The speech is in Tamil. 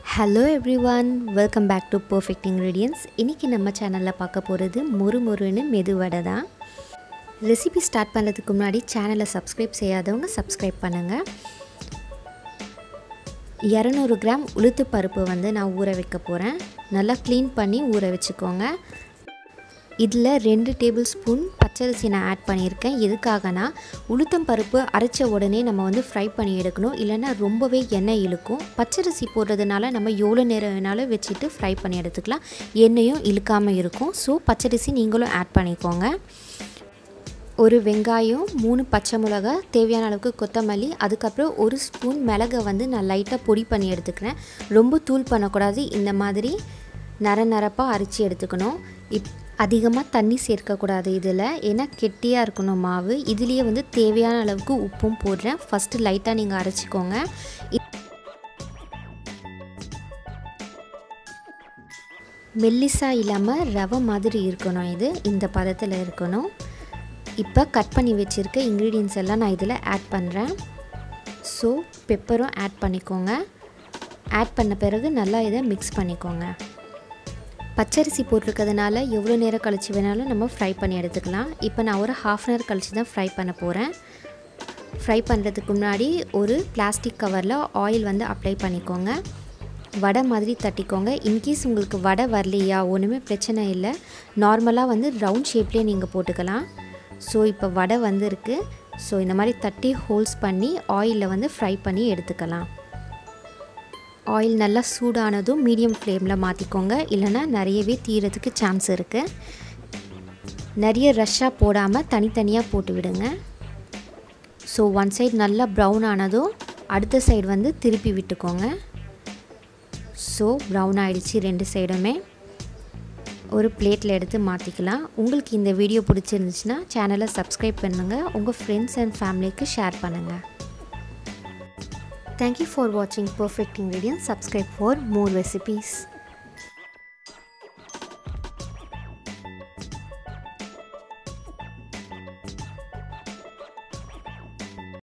hello everyone welcome back to perfect ingredients இன்றைக்கி நம்ம சேனலில் பார்க்க போகிறது மொறு மொறுன்னு மெதுவடை தான் ரெசிபி ஸ்டார்ட் பண்ணுறதுக்கு முன்னாடி சேனலை சப்ஸ்கிரைப் செய்யாதவங்க சப்ஸ்கிரைப் பண்ணுங்கள் இரநூறு கிராம் உளுத்து பருப்பு வந்து நான் ஊற வைக்க போகிறேன் நல்லா க்ளீன் பண்ணி ஊற வச்சுக்கோங்க இதில் ரெண்டு டேபிள் ஸ்பூன் பச்சரிசி நான் ஆட் பண்ணியிருக்கேன் எதுக்காகனா உளுத்தம் பருப்பு அரைச்ச உடனே நம்ம வந்து ஃப்ரை பண்ணி எடுக்கணும் இல்லைன்னா ரொம்பவே எண்ணெய் இழுக்கும் பச்சரிசி போடுறதுனால நம்ம எவ்வளோ நேரம் வேணாலும் வச்சுட்டு ஃப்ரை பண்ணி எடுத்துக்கலாம் எண்ணெயும் இழுக்காமல் இருக்கும் ஸோ பச்சரிசி நீங்களும் ஆட் பண்ணிக்கோங்க ஒரு வெங்காயம் மூணு பச்சை மிளகா தேவையான அளவுக்கு கொத்தமல்லி அதுக்கப்புறம் ஒரு ஸ்பூன் மிளகை வந்து நான் லைட்டாக பொடி பண்ணி எடுத்துக்கிறேன் ரொம்ப தூள் பண்ணக்கூடாது இந்த மாதிரி நர நரப்பாக அரைச்சி எடுத்துக்கணும் இப் அதிகமாக தண்ணி சேர்க்கக்கூடாது இதில் ஏன்னா கெட்டியாக இருக்கணும் மாவு இதுலேயே வந்து தேவையான அளவுக்கு உப்பும் போடுறேன் ஃபஸ்ட்டு லைட்டாக நீங்கள் அரைச்சிக்கோங்க மெல்லிசா இல்லாமல் ரவை மாதிரி இருக்கணும் இது இந்த பதத்தில் இருக்கணும் இப்போ கட் பண்ணி வச்சுருக்க இன்க்ரீடியன்ஸ் எல்லாம் நான் இதில் ஆட் பண்ணுறேன் ஸோ பெப்பரும் ஆட் பண்ணிக்கோங்க ஆட் பண்ண பிறகு நல்லா இதை மிக்ஸ் பண்ணிக்கோங்க பச்சரிசி போட்டிருக்கிறதுனால எவ்வளோ நேரம் கழித்து வேணாலும் நம்ம ஃப்ரை பண்ணி எடுத்துக்கலாம் இப்போ நான் ஒரு ஹாஃப் அன் ஹவர் கழித்து தான் ஃப்ரை பண்ண போகிறேன் ஃப்ரை பண்ணுறதுக்கு முன்னாடி ஒரு பிளாஸ்டிக் கவரில் ஆயில் வந்து அப்ளை பண்ணிக்கோங்க வடை மாதிரி தட்டிக்கோங்க இன்கேஸ் உங்களுக்கு வடை வரலையா ஒன்றுமே பிரச்சனை இல்லை நார்மலாக வந்து ரவுண்ட் ஷேப்லேயே நீங்கள் போட்டுக்கலாம் ஸோ இப்போ வடை வந்துருக்கு ஸோ இந்த மாதிரி தட்டி ஹோல்ஸ் பண்ணி ஆயிலில் வந்து ஃப்ரை பண்ணி எடுத்துக்கலாம் ஆயில் நல்லா சூடானதும் மீடியம் ஃப்ளேமில் மாற்றிக்கோங்க இல்லைனா நிறையவே தீரத்துக்கு சான்ஸ் இருக்குது நிறைய ரஷ்ஷாக போடாமல் தனித்தனியாக போட்டு விடுங்க ஸோ ஒன் சைடு நல்லா ப்ரௌன் ஆனதும் அடுத்த சைடு வந்து திருப்பி விட்டுக்கோங்க ஸோ ப்ரௌன் ஆகிடுச்சு ரெண்டு சைடுமே ஒரு பிளேட்டில் எடுத்து மாற்றிக்கலாம் உங்களுக்கு இந்த வீடியோ பிடிச்சிருந்துச்சுன்னா சேனலை சப்ஸ்கிரைப் பண்ணுங்கள் உங்கள் ஃப்ரெண்ட்ஸ் அண்ட் ஃபேமிலிக்கு ஷேர் பண்ணுங்கள் தேங்க்யூ ஃபார் வாட்சிங் perfect ingredients subscribe for more recipes